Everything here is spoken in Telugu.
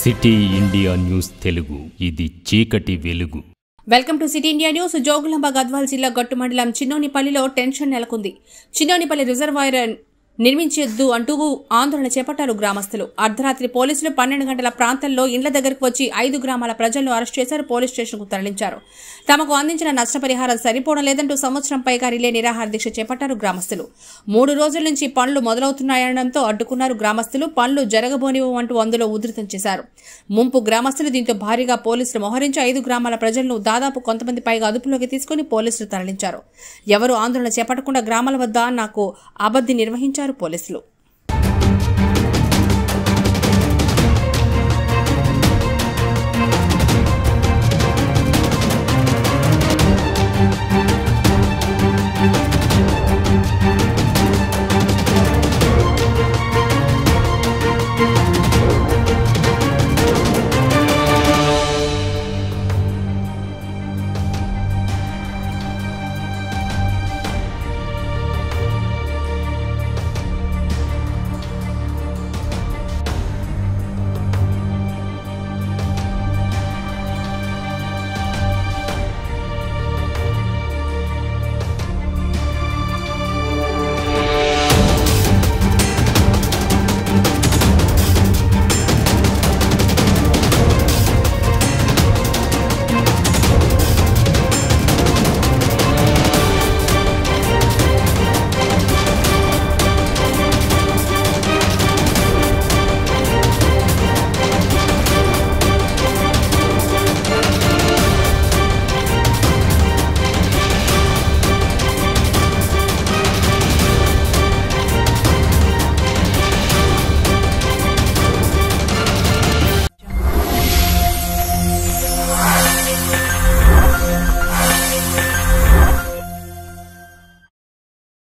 సిటీ ఇండియా న్యూస్ తెలుగు ఇది చీకటి వెలుగు welcome to city India news Jogulamba Gadwal జిల్లా గట్టు మండలం చిన్నోనిపల్లిలో టెన్షన్ నెలకొంది చిన్నోనిపల్లి రిజర్వాయర్ నిర్మించొద్దు అంటూ ఆందోళన చేపట్టారు గ్రామస్తులు అర్ధరాత్రి పోలీసులు పన్నెండు గంటల ప్రాంతంలో ఇండ్ల దగ్గరకు వచ్చి ఐదు గ్రామాల ప్రజలను అరెస్ట్ చేశారు పోలీస్ స్టేషన్కు తరలించారు తమకు అందించిన నష్టపరిహారం సరిపోవడం లేదంటూ సంవత్సరం పైగా రిలే నిరాహార దీక్ష చేపట్టారు గ్రామస్తులు మూడు రోజుల నుంచి పనులు మొదలవుతున్నాయనడంతో అడ్డుకున్నారు గ్రామస్తులు పనులు జరగబోనివ్వం అంటూ అందులో ఉధృతం చేశారు ముంపు గ్రామస్తులు దీంతో భారీగా పోలీసులు మోహరించి ఐదు గ్రామాల ప్రజలను దాదాపు కొంతమంది పైగా అదుపులోకి తీసుకుని పోలీసులు తరలించారు ఎవరు ఆందోళన చేపట్టకుండా గ్రామాల వద్ద నాకు అబద్ధి నిర్వహించారు పోలీసులు